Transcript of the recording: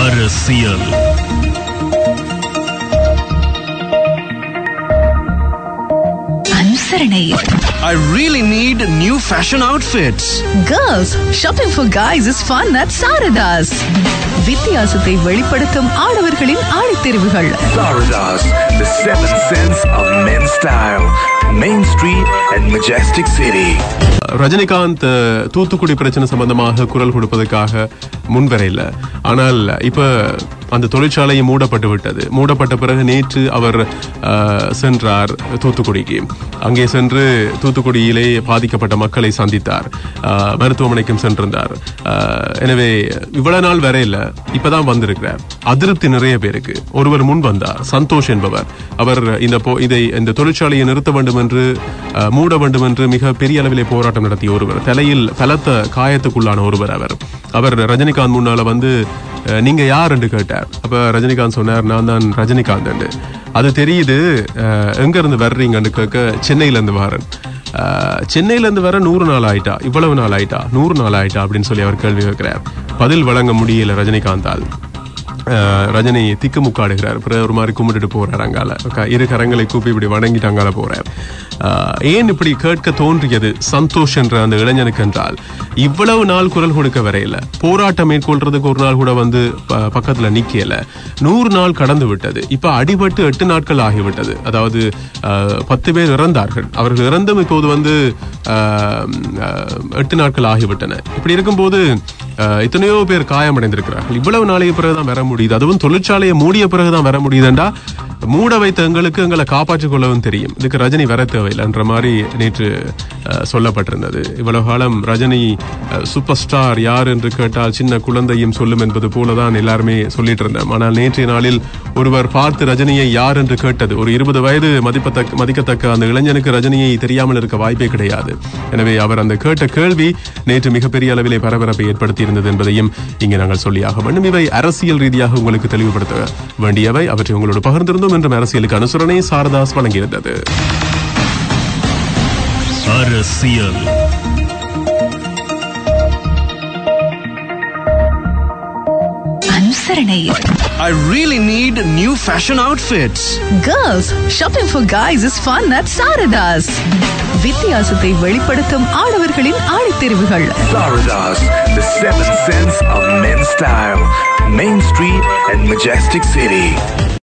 அரசியல் அனுசரணை I really need new fashion outfits. Girls shopping for guys is fun at Sarathas வித்தியாசத்தை வெளிப்படுத்தும் ஆடவர்களின் ஆடைத்தெரிவுகள் Florida's, the seventh sense of men's style. Main Street and Majestic City. Rajinikanth அஹ், தூத்துக்குடி பிரச்சனை சம்பந்தமாக குரல் கொடுப்பதற்காக முன்வரையில ஆனால் இப்ப அந்த தொழிற்சாலை மூடப்பட்டு விட்டது மூடப்பட்ட பிறகு நேற்று அவர் அஹ், சென்றார் தூத்துக்குடிக்கு அங்கே சென்று தூத்துக்குடியிலே பாதிக்கப்பட்ட மக்களை சந்தித்தார் அஹ், மருத்துவமனைக்கும் சென்றிருந்தார் அஹ், எனவே இவ்வளவு நாள் வரையில இப்பதான் வந்திருக்கிறார் அதிருப்தி நிறைய பேருக்கு ஒருவர் முன் வந்தார் சந்தோஷ் என்பவர் அவர் இந்த போ- இதை இந்த தொழிற்சாலையை நிறுத்த வேண்டும் என்று அஹ், மூட வேண்டும் என்று மிக பெரிய அளவிலே போராட்டம் நடத்திய ஒருவர் தலையில் பலத்த காயத்துக்குள்ளான ஒருவர் அவர் அவர் ரஜினிகாந்த் முன்னால வந்து அஹ், நீங்க யார் என்று கேட்டார் அப்ப ரஜினிகாந்த் சொன்னார் நான் தான் ரஜினிகாந்த் என்று அது தெரியுது அஹ், எங்க இருந்து வர்றீங்கன்னு கேட்க சென்னையில இருந்து வரேன் அஹ், சென்னையில இருந்து வர நூறு நாள் ஆயிட்டா இவ்வளவு நாள் ஆயிட்டா நூறு நாள் ஆயிட்டா அப்படின்னு சொல்லி அவர் கேள்வி கேட்கிறார் பதில் வழங்க முடியல ரஜினிகாந்தால் அஹ் ரஜினி திக்கு முக்காடுகிறார் பிறகு ஒரு மாதிரி கும்பிட்டுட்டு போறார் அங்கால க- இரு கரங்களை கூப்பி இப்படி வணங்கிட்டு அங்கால போறார் அஹ் ஏன் இப்படி கேட்க தோன்றியது சந்தோஷ் என்ற அந்த இளைஞனுக்கு என்றால் இவ்வளவு நாள் குரல் கொடுக்க வரையில போராட்டம் மேற்கொள்றதுக்கு ஒரு நாள் கூட வந்து ப- பக்கத்துல நிக்கல நூறு நாள் கடந்து விட்டது இப்ப அடிபட்டு எட்டு நாட்கள் ஆகிவிட்டது அதாவது அஹ், பத்து பேர் இறந்தார்கள் அவர்கள் இறந்தும் இப்போது வந்து அஹ், அஹ், எட்டு நாட்கள் ஆகிவிட்டன இப்படி இருக்கும்போது அஹ், எத்தனையோ பேர் காயமடைந்திருக்கிறார்கள் இவ்வளவு நாளைக்கு பிறகுதான் வர முடியுது அதுவும் தொழிற்சாலையை மூடிய பிறகுதான் வர முடியுதுண்டா மூட வைத்த எங்களுக்கு எங்களை காப்பாற்றிக் கொள்ளவும் தெரியும் இதுக்கு ரஜினி வர தேவையில்லைன்ற மாதிரி நேற்று அஹ், சொல்லப்பட்டிருந்தது இவ்வளவு காலம் ரஜினி அஹ், சூப்பர் ஸ்டார் யார் என்று கேட்டால் சின்ன குழந்தையும் சொல்லும் என்பது போலதான் எல்லாருமே சொல்லிட்டு இருந்தோம் ஆனால் நேற்றைய நாளில் ஒருவர் பார்த்து ரஜினியை யார் என்று கேட்டது ஒரு இருபது வயது மதிப்பத்தக்க மதிக்கத்தக்க அந்த இளைஞனுக்கு ரஜினியை தெரியாமல் இருக்க வாய்ப்பே கிடையாது எனவே அவர் அந்த கேட்ட கேள்வி நேற்று மிகப்பெரிய அளவிலே பரபரப்பை ஏற்படுத்தி இருந்தது என்பதையும் இங்கே நாங்கள் சொல்லியாக வேண்டும் இவை அரசியல் ரீதியாக உங்களுக்கு தெளிவுபடுத்த வேண்டியவை அவற்றை உங்களோடு பகிர்ந்திருந்தோம் என்றும் அரசியலுக்கு அனுசரணை சாரதாஸ் வழங்கியிருந்தது அரசியல் அனுசரணை I really need new fashion outfits. Girls shopping for guys is fun at Sarathas வித்தியாசத்தை வெளிப்படுத்தும் ஆடவர்களின் ஆடைத்தெரிவுகள் Florida's, the seventh sense of men's style. Main Street and Majestic City.